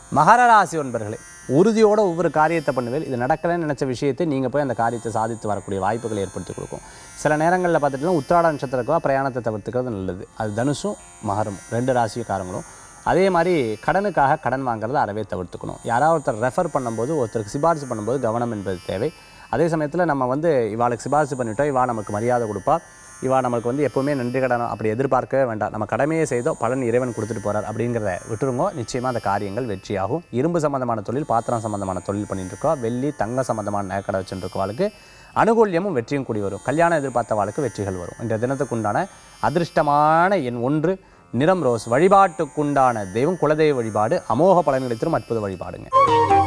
மகர ராசி ஒன்பர்களே உறுதியோட ஒவ்வொரு காரியத்தை பண்ணுவேன் இது நடக்கலைன்னு நினச்ச விஷயத்தை நீங்கள் போய் அந்த காரியத்தை சாதித்து வரக்கூடிய வாய்ப்புகளை ஏற்படுத்தி கொடுக்கும் சில நேரங்களில் பார்த்துட்டுனா உத்திராட நட்சத்திரக்கோ பிரயாணத்தை தவிர்த்துக்கிறது நல்லது அது தனுஷும் மகரமும் ரெண்டு ராசிக்காரங்களும் அதே மாதிரி கடனுக்காக கடன் வாங்குறத அறவே தவிர்த்துக்கணும் யாராவது ஒருத்தர் ரெஃபர் பண்ணும்போது ஒருத்தருக்கு சிபாரிசு பண்ணும்போது கவனம் என்பது தேவை அதே சமயத்தில் நம்ம வந்து இவாளுக்கு சிபாரிசு பண்ணிட்டோம் இவா நமக்கு மரியாதை கொடுப்பா இவா நமக்கு வந்து எப்போவுமே நன்றி கடன் அப்படி எதிர்பார்க்கவே வேண்டாம் நம்ம கடமையை செய்தோ பலன் இறைவன் கொடுத்துட்டு போறார் அப்படிங்கிறத விட்டுருங்கோ நிச்சயமாக அந்த காரியங்கள் வெற்றியாகும் இரும்பு சம்பந்தமான தொழில் பாத்திரம் சம்பந்தமான தொழில் பண்ணிட்டு இருக்கோம் வெள்ளி தங்க சம்பந்தமான நகைக்கடை வச்சுட்டு இருக்கவாளுக்கு அனுகூல்யமும் வெற்றியும் கூடி வரும் கல்யாணம் எதிர்பார்த்தவாளுக்கு வெற்றிகள் வரும் இந்த தினத்துக்குண்டான அதிர்ஷ்டமான எண் ஒன்று நிறம் ரோஸ் வழிபாட்டுக்குண்டான தெய்வம் குலதெய்வ வழிபாடு அமோக பலன்களை தரும் அற்புத வழிபாடுங்க